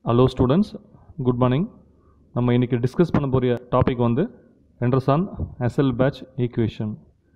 hello students good morning நம்ம இன்றைக்கி discuss பண்ண போகிற டாபிக் வந்து என்ட்ரசான் எஸ்எல் பேட்ச் ஈக்குவேஷன்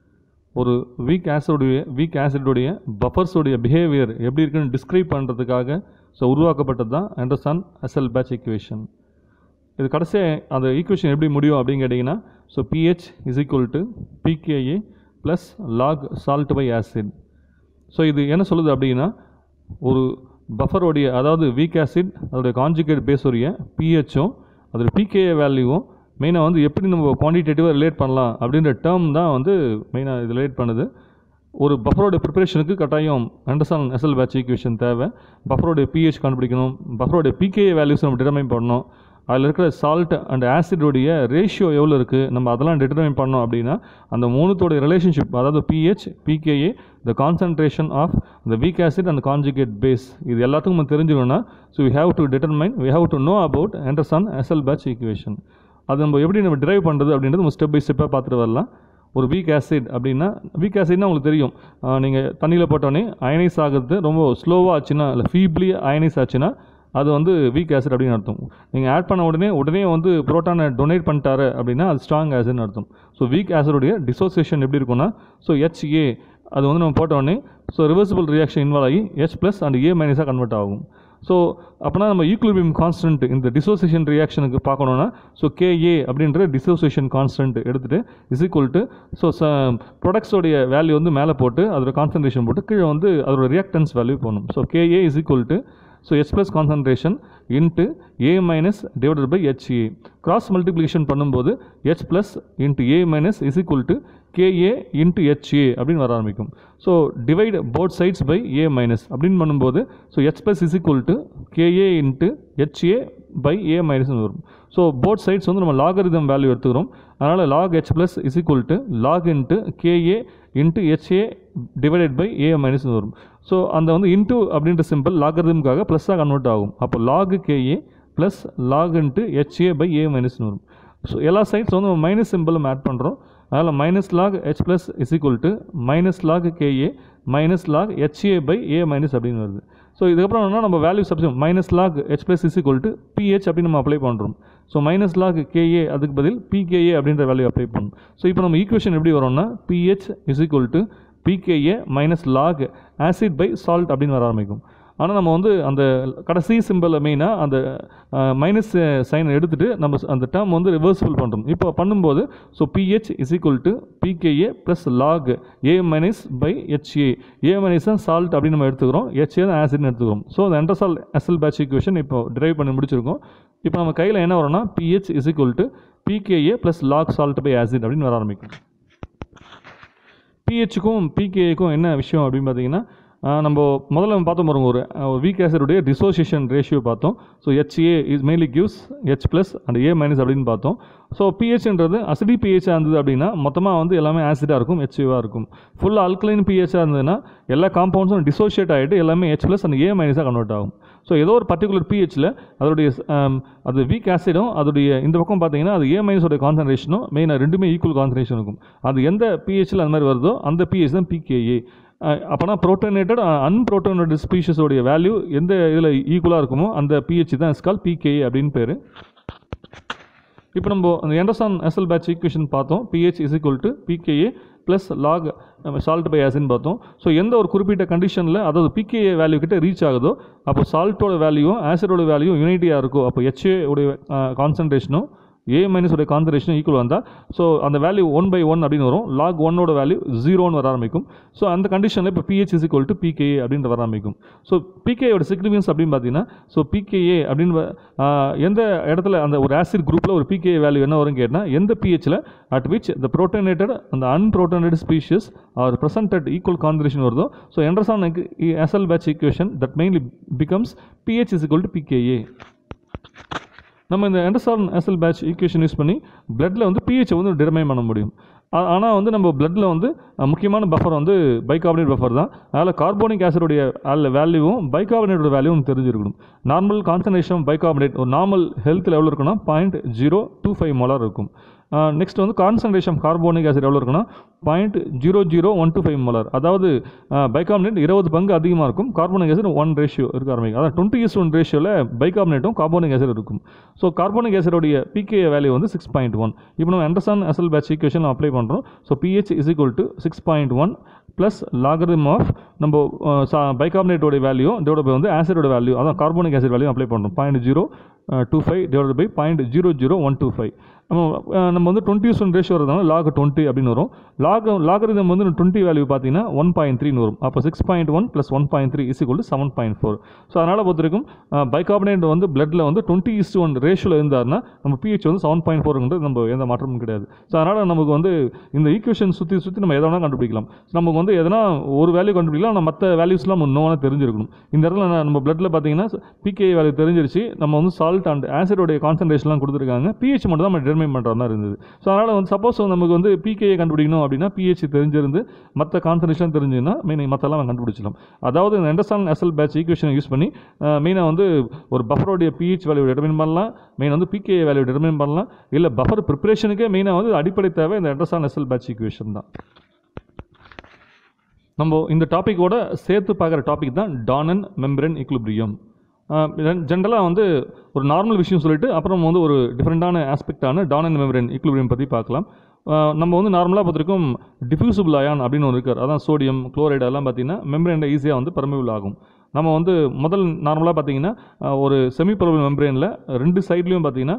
ஒரு வீக் ஆசிடுடைய வீக் ஆசிடுடைய பஃபர்ஸுடைய பிஹேவியர் எப்படி இருக்குன்னு டிஸ்கிரைப் பண்ணுறதுக்காக ஸோ உருவாக்கப்பட்டது தான் என்ட்ரசான் எஸ்எல் பேட்ச் ஈக்குவேஷன் இது கடைசியாக அந்த ஈக்குவேஷன் எப்படி முடியும் அப்படின்னு கேட்டிங்கன்னா so pH is equal to pKa plus log salt by acid so இது என்ன சொல்லுது அப்படின்னா ஒரு பஃபருடைய அதாவது வீக் ஆசிட் அதோடைய கான்ஜுகேட் பேஸுடைய பிஹெச்சும் அதோட பிகேஏ வேல்யூவும் மெயினாக வந்து எப்படி நம்ம குவான்டிடேட்டிவாக ரிலேட் பண்ணலாம் அப்படின்ற டேர்ம் தான் வந்து மெயினாக இது ரிலேட் பண்ணுது ஒரு பஃபரோட ப்ரிப்பரேஷனுக்கு கட்டாயம் அண்டர்ஸ்டான் எஸ்எல் பேட்ச் ஈக்குவேஷன் தேவை பஃபரோடைய பிஹெச் கண்டுபிடிக்கணும் பஃபரோடைய பிகேஏ வேல்யூஸ் நம்ம டிட்டர்மைன் பண்ணணும் அதில் இருக்கிற சால்ட் அண்ட் ஆசிடோடைய ரேஷியோ எவ்வளோ இருக்குது நம்ம அதெல்லாம் டிட்டர்மைன் பண்ணோம் அப்படின்னா அந்த மூணுத்தோடைய ரிலேஷன்ஷிப் அதாவது pH pKa the concentration of the weak acid and conjugate base இது எல்லாத்துக்கும் நம்ம தெரிஞ்சுக்கணும்னா so we have to determine we have to know about Henderson Hasselbalch equation அது நம்ம எப்படி நம்ம டிரைவ் பண்ணுறது அப்படின்றது நம்ம ஸ்டெப் பை ஸ்டெப்பாக பார்த்துட்டு வரலாம் ஒரு வீக் ஆசிட் அப்படின்னா வீக் ஆசிட்னா உங்களுக்கு தெரியும் நீங்கள் தண்ணியில் போட்டோன்னே அயனைஸ் ஆகிறது ரொம்ப ஸ்லோவாக ஆச்சுன்னா இல்லை ஃபீப்லி அயனைஸ் ஆச்சுன்னா அது வந்து வீக் ஆசிட் அப்படின்னு அர்த்தம் நீங்கள் ஆட் பண்ண உடனே உடனே வந்து புரோட்டானை டொனேட் பண்ணிட்டாரு அப்படின்னா அது ஸ்ட்ராங் ஆசிட்னு அர்த்தம் ஸோ வீக் ஆசிடுடைய டிசோசியேஷன் எப்படி இருக்கும்னா ஸோ ஹெச்ஏ அது வந்து நம்ம போட்ட உடனே ஸோ ரிவர்சிபிள் ரியாக்ஷன் இன்வால்வ் ஆகி ஹெச் ப்ளஸ் அண்ட் ஏ மைனஸாக கன்வெர்ட் ஆகும் ஸோ அப்போனா நம்ம ஈக்குலிபியம் கான்ஸ்டன்ட் இந்த டிசோசியேஷன் ரியாக்ஷனுக்கு பார்க்கணுன்னா ஸோ கேஏ அப்படின்ற டிசோசியேஷன் கான்ஸ்டன்ட் எடுத்துகிட்டு இஸ் ஈக்குவல் டு ஸோ ச ப்ராடக்ட்ஸோடைய வேல்யூ வந்து மேலே போட்டு அதோட கான்சன்ட்ரேஷன் போட்டு கீழே வந்து அதோட ரியாக்டன்ஸ் வேல்யூ போகணும் so Ka is equal to so H plus concentration into A minus divided by HA cross multiplication பண்ணும்போது H plus into A minus is equal to Ka into HA அப்படின்னு வர ஆரம்பிக்கும் so divide both sides by A minus அப்படின்னு பண்ணும்போது so H plus is equal to Ka into HA by A மைனஸ்னு வரும் so both sides வந்து நம்ம logarithm value எடுத்துக்கிறோம் அதனால் log H plus is equal to log into Ka into HA divided by A மைனஸ்னு வரும் ஸோ அந்த வந்து இன்ட்டு அப்படின்ற சிம்பிள் லாகரிதமுக்காக ப்ளஸ்ஸாக கன்வெர்ட் ஆகும் அப்போ log Ka plus log into HA by A மைனஸ்னு வரும் ஸோ எல்லா சைட்ஸ் வந்து நம்ம மைனஸ் சிம்பிளும் ஆட் பண்ணுறோம் அதனால் minus log H plus is equal to minus log Ka minus log HA by A minus அப்படின்னு வருது ஸோ இதுக்கப்புறம் என்ன நம்ம value substitute minus log H plus is equal to pH அப்படின்னு நம்ம அப்ளை பண்ணுறோம் ஸோ மைனஸ் லாக் கேஏ அதுக்கு பதில் பிகேஏ அப்படின்ற வேல்யூ அப்ளை பண்ணணும் ஸோ இப்போ நம்ம ஈக்குவேஷன் எப்படி வரும்னா pH is equal to pKa minus log acid by salt அப்படின்னு வர ஆரம்பிக்கும் ஆனால் நம்ம வந்து அந்த கடைசி சிம்பிளை மெயினாக அந்த மைனஸ் சைனை எடுத்துகிட்டு நம்ம அந்த டேர்ம் வந்து ரிவர்சிபிள் பண்ணுறோம் இப்போ பண்ணும்போது so pH is equal to pKa plus log A minus by HA A minus தான் சால்ட் அப்படின்னு நம்ம எடுத்துக்கிறோம் ஹெச்ஏ தான் ஆசிட்னு எடுத்துக்கிறோம் ஸோ அந்த என்டர்சால் எஸ்எல் பேட்ச் ஈக்குவேஷன் இப்போ டிரைவ் பண்ணி முடிச்சிருக்கோம் இப்போ நம்ம கையில் என்ன வரும்னா pH is equal to pKa plus log salt by acid அப்படின்னு வர ஆரம்பிக்கும் பிஹெச்சுக்கும் பிகேக்கும் என்ன விஷயம் அப்படின்னு பார்த்தீங்கன்னா நம்ம முதல்ல நம்ம பார்த்தோம் பாருங்க ஒரு வீக் ஆசிடுடைய டிசோசியேஷன் ரேஷியோ பார்த்தோம் so HA is mainly gives H plus and A minus அப்படின்னு பார்த்தோம் ஸோ பிஹெச்ன்றது அசிடி பிஹெச்சாக இருந்தது அப்படின்னா மொத்தமாக வந்து எல்லாமே ஆசிடாக இருக்கும் ஹெச்ஏவாக இருக்கும் ஃபுல் அல்கலைன் பிஹெச்சாக இருந்ததுன்னா எல்லா காம்பவுண்ட்ஸும் டிசோசியேட் ஆகிட்டு எல்லாமே ஹெச் ப்ளஸ் அண்ட் ஏ மைனஸாக கன்வெர்ட் ஆகும் ஸோ ஏதோ ஒரு பர்டிகுலர் பிஹெச்சில் அதோடைய அது வீக் ஆசிடும் அதோடைய இந்த பக்கம் பார்த்தீங்கன்னா அது ஏ மைனஸோட கான்சன்ட்ரேஷனும் மெயினாக ரெண்டுமே ஈக்குவல் கான்சன்ட்ரேஷன் இருக்கும் அது எந்த பிஹெச்சில் அந்த மாதிரி வருதோ அந்த பிஹெச் தான் பிகேஏ அப்போனா ப்ரோட்டோனேட்டட் அன்ப்ரோட்டோனேட்டட் ஸ்பீஷஸோடைய வேல்யூ எந்த இதில் ஈக்குவலாக இருக்குமோ அந்த பிஹெச் தான் ஸ்கால் பிகேஏ அப்படின்னு பேர் இப்போ நம்ம அந்த எண்டர்சான் எஸ்எல் பேட்ச் ஈக்குவேஷன் பார்த்தோம் pH is equal to pKa plus log salt by ஆசின்னு பார்த்தோம் ஸோ எந்த ஒரு குறிப்பிட்ட கண்டிஷனில் அதாவது பிகேஏ வேல்யூ கிட்ட ரீச் ஆகுதோ அப்போ சால்ட்டோட வேல்யூவும் ஆசிடோட வேல்யூ யூனிட்டியாக இருக்கும் அப்போ ஹெச்ஏ உடைய கான்சன்ட்ரேஷனும் ஏ மைனஸ் உடைய கான்சன்ட்ரேஷன் ஈக்குவல் வந்தால் ஸோ அந்த வேல்யூ ஒன் பை ஒன் அப்படின்னு வரும் லாக் ஒன்னோட வேல்யூ ஜீரோன்னு வர ஆரம்பிக்கும் ஸோ அந்த கண்டிஷனில் இப்போ pH is equal to pKa அப்படின்னு வர ஆரம்பிக்கும் ஸோ பிகேயோட சிக்னிஃபிகன்ஸ் அப்படின்னு பார்த்தீங்கன்னா ஸோ பிகேஏ அப்படின்னு எந்த இடத்துல அந்த ஒரு ஆசிட் குரூப்பில் ஒரு பிகே வேல்யூ என்ன வரும் கேட்டால் எந்த பிஹெச்சில் அட் விச் த ப்ரோட்டோனேட்டட் அந்த unprotonated species are presented equal concentration வருதோ so Henderson Hasselbalch equation that mainly becomes pH is equal to pKa நம்ம இந்த Henderson Hasselbalch equation use பண்ணி பிளட்டில் வந்து பிஹெச் வந்து டிடர்மைன் பண்ண முடியும் ஆனால் வந்து நம்ம பிளட்டில் வந்து முக்கியமான பஃபர் வந்து பைகார்பனேட் பஃபர் தான் அதில் கார்போனிக் ஆசிடுடைய அதில் வேல்யூவும் பைகார்பனேட்டோட வேல்யூவும் தெரிஞ்சிருக்கணும் நார்மல் கான்சன்ட்ரேஷன் பைகார்பனேட் ஒரு நார்மல் ஹெல்த் லெவல் இருக்குன்னா point zero two five molar இருக்கும் நெக்ஸ்ட் வந்து கான்சன்ட்ரேஷன் கார்போனிக் ஆசிட் எவ்வளோ இருக்குன்னா point zero zero one two five molar அதாவது பைகார்பனேட் இருபது பங்கு அதிகமாக இருக்கும் கார்போனிக் ஆசிட் ஒன் ரேஷியோ இருக்க ஆரம்பிக்கும் அதாவது டுவெண்ட்டி இஸ் ஒன் ரேஷியோவில் பைகார்பனேட்டும் கார்போனிக் ஆசிட் இருக்கும் ஸோ கார்போனிக் ஆசிடோடைய பிகே வேல்யூ வந்து சிக்ஸ் பாயிண்ட் ஒன் இப்போ நம்ம Henderson Hasselbalch equation apply பண்ணுறோம் so pH is equal to six point one plus logarithm of நம்ம பைகார்பனேட்டோட வேல்யூ டிவைட் பை வந்து ஆசிடோட வேல்யூ அதான் கார்போனிக் ஆசிட் வேல்யூ அப்ளை பண்ணுறோம் point zero two five divide by point zero zero one two five நம்ம ah, நம்ம வந்து twenty one ratio வரதுனால லாக் டுவெண்ட்டி அப்படின்னு வரும் லாக் லாகரிதம் வந்து டுவெண்ட்டி வேல்யூ பார்த்தீங்கன்னா ஒன் பாயிண்ட் த்ரீன்னு வரும் அப்போ six point one plus one point three is equal seven point four so அதனால் பொறுத்த வரைக்கும் பைகார்பனேட் வந்து பிளட்டில் வந்து டுவெண்ட்டி இஸ் ஒன் ரேஷியோவில் இருந்தாருன்னா நம்ம பிஹெச் வந்து செவன் பாயிண்ட் ஃபோருங்கிறது நம்ம எந்த மாற்றமும் கிடையாது ஸோ அதனால் நமக்கு வந்து இந்த ஈக்குவேஷன் சுற்றி சுற்றி நம்ம எதை வேணால் கண்டுபிடிக்கலாம் நமக்கு வந்து எதனா ஒரு வேல்யூ கண்டுபிடிக்கலாம் ஆனால் மற்ற வேல்யூஸ்லாம் இன்னும் தெரிஞ்சிருக்கணும் இந்த இடத்துல நான் நம்ம பிளட்டில் பார்த்தீங்கன்னா பிகே வேல்யூ தெரிஞ்சிருச்சு நம்ம வந்து சால்ட் அண்ட் ஆசிடோடைய கான்சன்ட்ரேஷன்லாம் கொடுத்துருக்காங்க பிஹெச் மட்டும் தான் நம்ம டிட்டர்மைன் பண்ணுற மாதிரி இருந்தது ஸோ அதனால் வந்து சப்போஸ் நமக்கு வந்து பிகேயை கண்டுபிடிக்கணும் அப்படின்னா பிஹெச் தெரிஞ்சிருந்து மற்ற கான்சன்ட்ரேஷன் தெரிஞ்சுன்னா மெயின் மற்றெல்லாம் கண்டுபிடிச்சலாம் அதாவது இந்த அண்டர்ஸ்டாண்ட் எஸ்எல் பேட்ச் ஈக்குவேஷனை யூஸ் பண்ணி மெயினாக வந்து ஒரு பஃபரோடைய பிஹெச் வேல்யூ டிட்டர்மைன் பண்ணலாம் மெயின் வந்து பிகே வேல்யூ டிட்டர்மைன் பண்ணலாம் இல்லை பஃபர் ப்ரிப்பரேஷனுக்கே மெயினாக வந்து அடிப்படை தேவை இந்த அண்டர்ஸ்டாண்ட் எஸ்எல் பேட்ச் ஈக்குவேஷன் தான் நம்ம இந்த டாப்பிக்கோட சேர்த்து பார்க்குற டாபிக் தான் டானன் மெம்பரன் இக்லிபிரியம் ஜென்ரலாக வந்து ஒரு நார்மல் விஷயம் சொல்லிட்டு அப்புறம் வந்து ஒரு டிஃப்ரெண்ட்டான ஆஸ்பெக்டான டானன் மெம்பரன் இக்லிபிரியம் பற்றி பார்க்கலாம் அஹ் நம்ம வந்து நார்மலாக பார்த்துருக்கோம் டிஃப்யூசிபிள் அயான் அப்படின்னு ஒன்று இருக்கார் அதான் சோடியம் குளோரைடு எல்லாம் பார்த்தீங்கன்னா மெம்பரேனில் ஈஸியாக வந்து பர்மிபிள் ஆகும் நம்ம வந்து முதல் நார்மலாக பார்த்தீங்கன்னா அஹ், ஒரு செமி பரவல் மெம்பரேனில் ரெண்டு சைட்லேயும் பார்த்தீங்கன்னா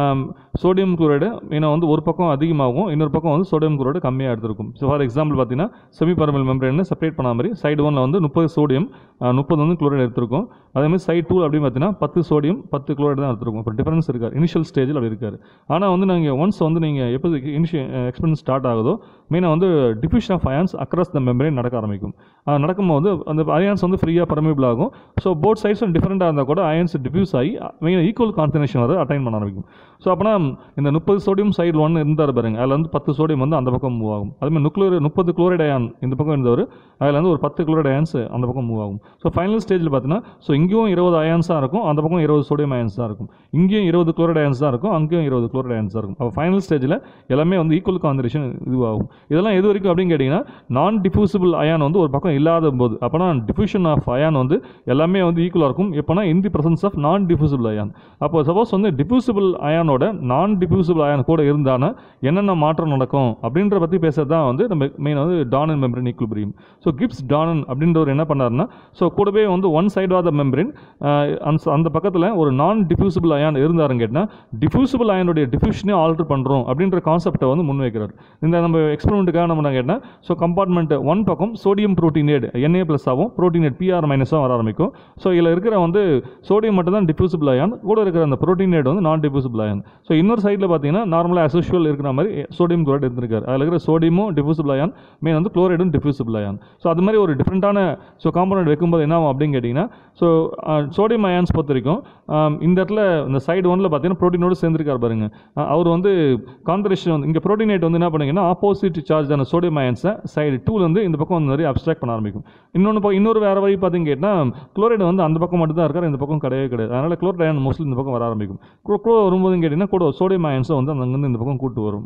சோடியம் குளோரைடு மெயினாக வந்து ஒரு பக்கம் அதிகமாகும் இன்னொரு பக்கம் வந்து சோடியம் குளோரைடு கம்மியாக எடுத்திருக்கும் ஸோ ஃபார் எக்ஸாம்பிள் பார்த்தீங்கன்னா செமி பரவல் மெம்பரேன்னு செப்பரேட் பண்ண மாதிரி சைடு ஒன்ல வந்து முப்பது சோடியம் முப்பது வந்து குளோரைடு எடுத்திருக்கும் அதே மாதிரி சைட் டூ அப்படின்னு பார்த்தீங்கன்னா பத்து சோடியம் பத்து குளோரைடு தான் எடுத்திருக்கும் இப்போ டிஃபரன்ஸ் இருக்கார் இனிஷியல் ஸ்டேஜில் அப்படி இருக்காரு ஆனால் வந்து நீங்கள் ஒன்ஸ் வந்து நீங்கள் எப்போ இனிஷியல் எக்ஸ்பீரியன்ஸ் ஸ்டார்ட் ஆகுதோ மெயினாக வந்து diffusion of ions across the membrane நடக்க ஆரம்பிக்கும் அது நடக்கும்போது அந்த அயான்ஸ் வந்து ஃப்ரீயாக பர்மிபிள் ஆகும் ஸோ போத் சைட்ஸும் டிஃப்ரெண்ட்டாக இருந்தால் கூட அயன்ஸ் டிஃப்யூஸ் ஆகி மெயினாக ஈக்குவல் கான்சன்ட்ரேஷன் வர அட்டைன் பண்ண ஆரம்பிக்கும் ஸோ அப்போனா இந்த முப்பது சோடியம் சைடு ஒன்று இருந்தார் பாருங்க அதில் வந்து பத்து சோடியம் வந்து அந்த பக்கம் மூவ் ஆகும் அதுமாதிரி நுக்ளோர் முப்பது குளோரைட் அயான் இந்த பக்கம் இருந்தவர் அதில் வந்து ஒரு பத்து குளோரைட் அயான்ஸ் அந்த பக்கம் மூவ் ஆகும் ஸோ ஃபைனல் ஸ்டேஜில் பார்த்தீங்கன்னா ஸோ இங்கேயும் இருபது அயான்ஸாக இருக்கும் அந்த பக்கம் இருபது சோடியம் அயான்ஸ் தான் இருக்கும் இங்கேயும் இருபது குளோரைட் அயான்ஸ் தான் இருக்கும் அங்கேயும் இருபது குளோரைட் அயான்ஸ் தான் இருக்கும் அப்போ ஃபைனல் ஸ்டேஜில் எல்லாமே வந்து ஈக்குவல் கான்சன்ட்ரேஷன் இதுவாகும் இதெல்லாம் எது வரைக்கும் அப்படின்னு கேட்டிங்கன்னா நான் டிஃப்யூசிபிள் அயான் வந்து ஒரு பக்கம் இல்லாத போது அப்போனா டிஃப்யூஷன் ஆஃப் அயான் வந்து எல்லாமே வந்து ஈக்குவலாக இருக்கும் எப்போனா in the presence of non diffusible ion அப்போ சப்போஸ் வந்து டிஃப்யூசிபிள் அயானோட நான் டிஃப்யூசிபிள் அயான் கூட இருந்தானா என்னென்ன மாற்றம் நடக்கும் அப்படின்ற பற்றி பேசுறது தான் வந்து நம்ம மெயின் வந்து Donnan membrane equilibrium so Gibbs Donnan அப்படின்றவர் என்ன பண்ணாருன்னா ஸோ கூடவே வந்து one side of the membrane அந்த அந்த பக்கத்தில் ஒரு நான் டிஃப்யூசிபிள் அயான் இருந்தாருன்னு கேட்டால் டிஃப்யூசிபிள் அயனுடைய டிஃப்யூஷனே ஆல்டர் பண்ணுறோம் அப்படின்ற கான்செப்டை வந்து முன்வைக்கிறார் இந்த நம்ம எக்ஸ்பெரிமெண்ட்டுக்காக நம்ம நான் கேட்டால் ஸோ கம்பார்ட்மெண்ட் ஒன் பக்கம் சோடியம் புரோட்டீனேட் என்ஏ ப்ளஸ் ஆகும் புரோட்டீனேட் பிஆர் மைனஸாக வர ஆரம்பிக்கும் ஸோ இதில் இருக்கிற வந்து சோடியம் மட்டும் தான் டிஃப்யூசிபிள் அயான் கூட இருக்கிற அந்த புரோட்டீனேட் வந்து நான் டிஃப்யூசிபிள் அயான் ஸோ இன்னொரு சைடில் பார்த்தீங்கன்னா நார்மலாக அசோஷுவல் இருக்கிற மாதிரி சோடியம் குளோரைட் இருந்திருக்காரு அதில் இருக்கிற சோடியமும் டிஃப்யூசிபிள் அயான் மெயின் வந்து குளோரைடும் டிஃப்யூசிபிள் அயான் ஸோ அது மாதிரி ஒரு டிஃப்ரெண்ட்டான ஸோ காம்பனண்ட் வைக்கும்போது என்ன ஆகும் அப்படின்னு கேட்டிங்கன்னா ஸோ சோடியம் அயான்ஸ் பொறுத்த வரைக்கும் ஆம், இந்த இடத்துல இந்த சைடு ஒன்ல பார்த்தீங்கன்னா ப்ரோட்டீனோடு சேர்ந்துருக்கார் பாருங்க அஹ், அவர் வந்து கான்சன்ட்ரேஷன் வந்து இங்கே ப்ரோட்டீனேட் வந்து என்ன பண்ணுங்கன்னா ஆப்போசிட் சார்ஜ் ஆன சோடியம் அயன்ஸை சைடு டூலேருந்து இந்த பக்கம் வந்து நிறைய அப்ட்ராக்ட் பண்ண ஆரம்பிக்கும் இன்னொன்று பக்கம் இன்னொரு வேறு வழி பார்த்தீங்க கேட்டால் குளோரைடு வந்து அந்த பக்கம் மட்டும் தான் இருக்கார் இந்த பக்கம் கிடையவே கிடையாது அதனால் குளோரைட் அயன் மோஸ்ட்லி இந்த பக்கம் வர ஆரம்பிக்கும் குளோ வரும்போது கேட்டிங்கன்னா கூட சோடியம் அயன்ஸை வந்து அங்கேருந்து இந்த பக்கம் கூட்டு வரும்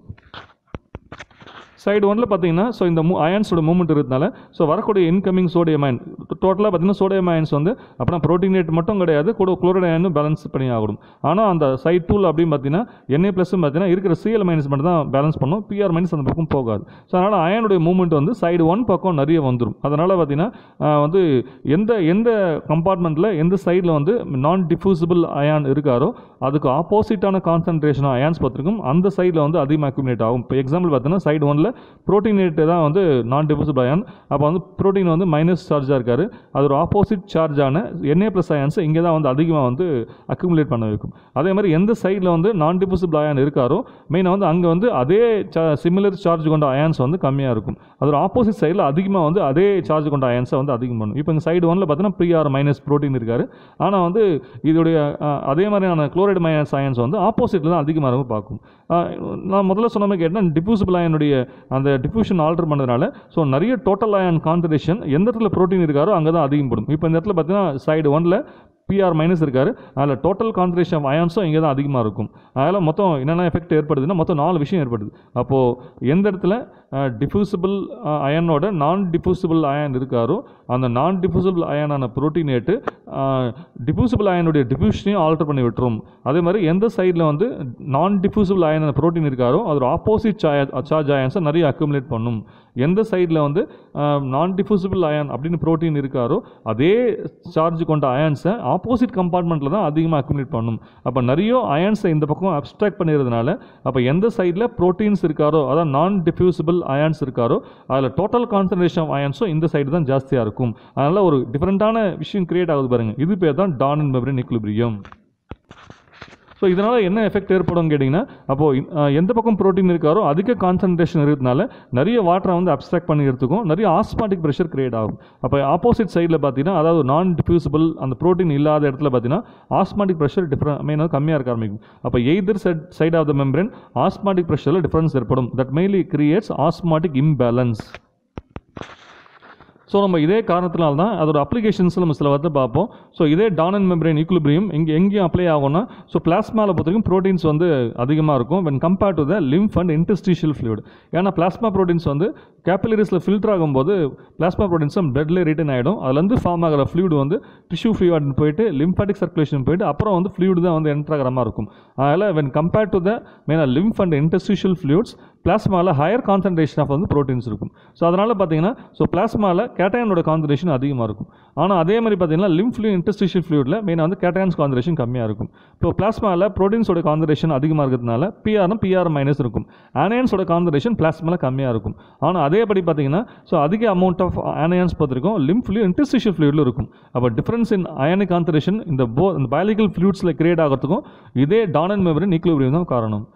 சைடு ஒன்ல பார்த்தீங்கன்னா ஸோ இந்த மூ அயன்ஸோட மூவ்மெண்ட் இருக்கிறதுனால ஸோ வரக்கூடிய இன்கமிங் சோடியம் அயன் டோட்டலாக பார்த்தீங்கன்னா சோடியம் அயன்ஸ் வந்து அப்புறம் புரோட்டீனேட் மட்டும் கிடையாது கூட குளோரைட் அயனும் பேலன்ஸ் பண்ணி ஆகணும் ஆனால் அந்த சைட் டூல் அப்படின்னு பார்த்தீங்கன்னா என்ஏ ப்ளஸ் பார்த்தீங்கன்னா இருக்கிற சிஎல் மைனஸ் மட்டும் தான் பேலன்ஸ் பண்ணும் பிஆர் மைனஸ் அந்த பக்கம் போகாது ஸோ அதனால் அயனுடைய மூவ்மெண்ட் வந்து சைடு ஒன் பக்கம் நிறைய வந்துடும் அதனால் பார்த்தீங்கன்னா ஆஹ், வந்து எந்த எந்த கம்பார்ட்மெண்ட்டில் எந்த சைடில் வந்து நான் டிஃப்யூசிபிள் அயான் இருக்காரோ அதுக்கு ஆப்போசிட்டான கான்சன்ட்ரேஷன் அயான்ஸ் பார்த்துருக்கும் அந்த சைடில் வந்து அதிகமாக அக்யூமினேட் ஆகும் இப்போ எக்ஸாம்பிள் பார்த்தீங்கன்னா சைடு ஒன்ல புரோட்டீனேட் தான் வந்து நான் டிஃப்யூசிபிள் அயான் அப்போ வந்து புரோட்டீன் வந்து மைனஸ் சார்ஜாக இருக்காரு அது ஒரு ஆப்போசிட் சார்ஜான என்ஏ ப்ளஸ் அயான்ஸ் இங்கே தான் வந்து அதிகமாக வந்து அக்யூமுலேட் பண்ண வைக்கும் அதே மாதிரி எந்த சைடில் வந்து நான் டிஃப்யூசிபிள் அயான் இருக்காரோ மெயினாக வந்து அங்கே வந்து அதே சிமிலர் சார்ஜ் கொண்ட அயான்ஸ் வந்து கம்மியாக இருக்கும் அது ஒரு ஆப்போசிட் சைடில் அதிகமாக வந்து அதே சார்ஜ் கொண்ட அயன்ஸை வந்து அதிகம் பண்ணும் இப்போ இந்த சைடு ஒன்ல பார்த்தீங்கன்னா பிஆர் மைனஸ் ப்ரோட்டீன் இருக்காரு ஆனால் வந்து இதோடைய அஹ், அதே மாதிரியான குளோரைடு மைனஸ் அயன்ஸ் வந்து ஆப்போசிட்டில் தான் அதிகமாக இருக்கும் பார்க்கும் அஹ், நான் முதல்ல சொன்ன மாதிரி கேட்டால் டிஃப்யூசிபிள் அயனுடைய அந்த டிஃப்யூஷன் ஆல்டர் பண்ணதுனால ஸோ நிறைய டோட்டல் அயன் கான்சன்ட்ரேஷன் எந்த இடத்துல ப்ரோட்டீன் இருக்காரோ அங்கே தான் அதிகப்படும் இப்போ இந்த இடத்துல பார்த்தீங்கன்னா சைடு ஒன்ல பிஆர் மைனஸ் இருக்காரு அதில் டோட்டல் கான்சன்ட்ரேஷன் ஆஃப் அயான்ஸும் இங்கே தான் அதிகமாக இருக்கும் அதில் மொத்தம் என்னென்ன எஃபெக்ட் ஏற்படுதுன்னா மொத்தம் நாலு விஷயம் ஏற்படுது அப்போது எந்த இடத்துல டிஃப்யூசிபிள் அயனோட நான் டிஃப்யூசிபிள் அயன் இருக்காரோ அந்த நான் டிஃப்யூசிபிள் அயனான புரோட்டீனேட்டு டிஃப்யூசிபிள் அயனுடைய டிஃப்யூஷனையும் ஆல்டர் பண்ணி விட்டுரும் அதே மாதிரி எந்த சைடில் வந்து நான் டிஃப்யூசிபிள் அயனான புரோட்டீன் இருக்காரோ அதோட ஆப்போசிட் சார்ஜ் அயன்ஸை நிறைய அக்குமுலேட் பண்ணும் எந்த சைடில் வந்து நான் டிஃப்யூசிபிள் அயன் அப்படின்னு புரோட்டீன் இருக்காரோ அதே சார்ஜ் கொண்ட அயன்ஸை ஆப்போசிட் கம்பார்ட்மெண்ட்டில் தான் அதிகமாக அக்குமுலேட் பண்ணும் அப்போ நிறைய அயன்ஸை இந்த பக்கம் அப்ஸ்ட்ராக்ட் பண்ணிடுறதுனால அப்போ எந்த சைடில் ப்ரோட்டீன்ஸ் இருக்காரோ அதான் நான் டிஃப்யூசிபிள் அயன்ஸ் இருக்காரோ அதில் டோட்டல் கான்சன்ட்ரேஷன் ஆஃப் அயன்ஸும் இந்த சைடு தான் ஜாஸ்தியாக இருக்கும் அதனால் ஒரு டிஃப்ரெண்ட்டான விஷயம் கிரியேட் ஆகுது பாருங்க இது பேர் தான் Donnan and membrane equilibrium so இதனால் என்ன எஃபெக்ட் ஏற்படும் கேட்டிங்கன்னா அப்போது எந்த பக்கம் ப்ரோட்டீன் இருக்காரோ அதிக கான்சன்ட்ரேஷன் இருக்கிறதுனால நிறைய வாட்டரை வந்து அப்ஸ்ட்ராக்ட் பண்ணி எடுத்துக்கும் நிறைய ஆஸ்மாட்டிக் ப்ரெஷர் கிரியேட் ஆகும் அப்போ ஆப்போசிட் சைடில் பார்த்தீங்கன்னா அதாவது நான் டிஃப்யூசிபிள் அந்த ப்ரோட்டீன் இல்லாத இடத்துல பார்த்தீங்கன்னா ஆஸ்மாட்டிக் ப்ரெஷர் டிஃப்ரெண்ட் மெயினாக கம்மியாக இருக்க ஆரம்பிக்கும் அப்போ either side side of the membrane osmotic ப்ரெஷரில் டிஃப்ரென்ஸ் ஏற்படும் that mainly creates osmotic imbalance so நம்ம இதே காரணத்தினால தான் அதோட அப்ளிகேஷன்ஸில் நம்ம சில வந்து பார்ப்போம் ஸோ இதே டானன் மெம்பரேன் ஈக்குலிபிரியம் இங்கே எங்கேயும் அப்ளை ஆகும்னா ஸோ பிளாஸ்மாவில் பொறுத்த வரைக்கும் ப்ரோட்டீன்ஸ் வந்து அதிகமாக இருக்கும் when compared to the lymph and interstitial fluid ஏன்னா பிளாஸ்மா ப்ரோட்டீன்ஸ் வந்து கேபிலரிஸில் ஃபில்டர் ஆகும்போது பிளாஸ்மா ப்ரோட்டீன்ஸ் பிளட்ல ரிட்டன் ஆகிடும் அதுலேருந்து ஃபார்ம் ஆகிற ஃப்ளூயிட் வந்து டிஷ்யூ ஃப்ளூயிட் போயிட்டு லிம்பாட்டிக் சர்க்குலேஷன் போயிட்டு அப்புறம் வந்து ஃப்ளூயிட் தான் வந்து என்டர் ஆகிற மாதிரி இருக்கும் அதனால் when compared to the மெயினாக lymph and interstitial fluids பிளாஸ்மாவில் ஹையர் கான்சன்ட்ரேஷன் ஆஃப் வந்து ப்ரோட்டீன்ஸ் இருக்கும் ஸோ அதனால் பார்த்தீங்கன்னா ஸோ பிளாஸ்மாவில் கேட்டயனோட கான்சன்ட்ரேஷன் அதிகமாக இருக்கும் ஆனால் அதே மாதிரி பார்த்தீங்கன்னா லிம்ஃப்லூ இன்டர்ஸ்டிஷியல் ஃப்ளூயிடில் மெயினாக வந்து கேட்டயன்ஸ் கான்சன்ட்ரேஷன் கம்மியாக இருக்கும் இப்போ பிளாஸ்மாவில் ப்ரோட்டீன்ஸோட கான்சன்ட்ரேஷன் அதிகமாக இருக்கிறதுனால பிஆர்னா பிஆர் மைனஸ் இருக்கும் ஆனயன்ஸோட கான்சன்ட்ரேஷன் பிளாஸ்மாவில் கம்மியாக இருக்கும் ஆனால் அதேபடி பார்த்தீங்கன்னா ஸோ அதிக அமௌண்ட் ஆஃப் ஆனயன்ஸ் பார்த்துருக்கோம் லிம்ஃப்லூ இன்டர்ஸ்டிஷியல் ஃப்ளூயிடில் இருக்கும் அப்போ டிஃப்ரென்ஸ் இன் அயனிக் கான்சன்ட்ரேஷன் இந்த போ இந்த பயாலஜிக்கல் ஃப்ளூயிட்ஸில் கிரியேட் ஆகிறதுக்கும் இதே டானன் மெமரின் நிக்ளோபிரியம் தான் காரணம்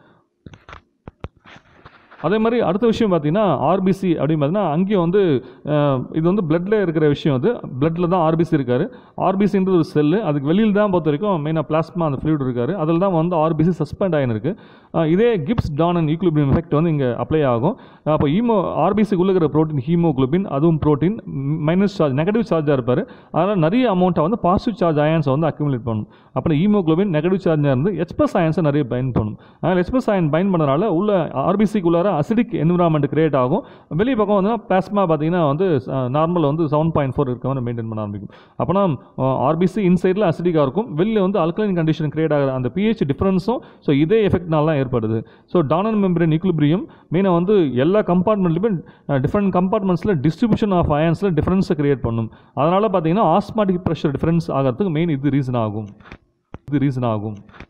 அதே மாதிரி அடுத்த விஷயம் பார்த்தீங்கன்னா ஆர்பிசி அப்படின்னு பார்த்தீங்கன்னா அங்கேயும் வந்து அஹ், இது வந்து பிளட்டில் இருக்கிற விஷயம் அது பிளட்டில் தான் ஆர்பிசி இருக்காரு ஆர்பிசின்றது ஒரு செல்லு அதுக்கு வெளியில் தான் பொறுத்த வரைக்கும் மெயினாக பிளாஸ்மா அந்த ஃப்ளூயிட் இருக்காரு அதில் தான் வந்து ஆர்பிசி சஸ்பெண்ட் ஆகிருக்கு இதே Gibbs Donnan and equilibrium effect வந்து இங்கே அப்ளை ஆகும் அப்போ ஹீமோ ஆர்பிசிக்குள்ள இருக்கிற ப்ரோட்டீன் ஹீமோகுளோபின் அதுவும் ப்ரோட்டீன் மைனஸ் சார்ஜ் நெகட்டிவ் சார்ஜாக இருப்பார் அதனால் நிறைய அமௌண்ட்டை வந்து பாசிட்டிவ் சார்ஜ் அயன்ஸை வந்து அக்யூமுலேட் பண்ணும் அப்புறம் ஹீமோகுளோபின் நெகட்டிவ் சார்ஜாக இருந்து எச்பஸ் அயன்ஸை நிறைய பயன் பண்ணும் அதனால் எச்பஸ் அயன் பயன் பண்ணுறதுனால உள்ள ஆர்பிசிக்குள்ளார அசிடிக் என்விரான்மெண்ட் கிரியேட் ஆகும் வெளியே பக்கம் வந்து பிளாஸ்மா பார்த்தீங்கன்னா வந்து நார்மல் வந்து செவன் பாயிண்ட் ஃபோர் இருக்க மாதிரி மெயின்டைன் பண்ண ஆரம்பிக்கும் அப்போனா ஆர்பிசி இன்சைடில் அசிடிக்காக இருக்கும் வெளியில் வந்து அல்கலைன் கண்டிஷன் கிரியேட் ஆகிற அந்த பிஹெச் டிஃப்ரென்ஸும் ஸோ இதே எஃபெக்ட்னால தான் ஏற்படுது ஸோ டானன் மெம்பரேன் ஈக்குலிபிரியம் மெயினாக வந்து எல்லா கம்பார்ட்மெண்ட்லையுமே டிஃப்ரெண்ட் கம்பார்ட்மெண்ட்ஸில் டிஸ்ட்ரிபியூஷன் ஆஃப் அயன்ஸில் டிஃப்ரென்ஸை கிரியேட் பண்ணும் அதனால் பார்த்தீங்கன்னா ஆஸ்மாட்டிக் ப்ரெஷர் டிஃப்ரென்ஸ் ஆகிறதுக்கு மெயின் இது ரீசன் ஆகும் இது ரீசன் ஆகும்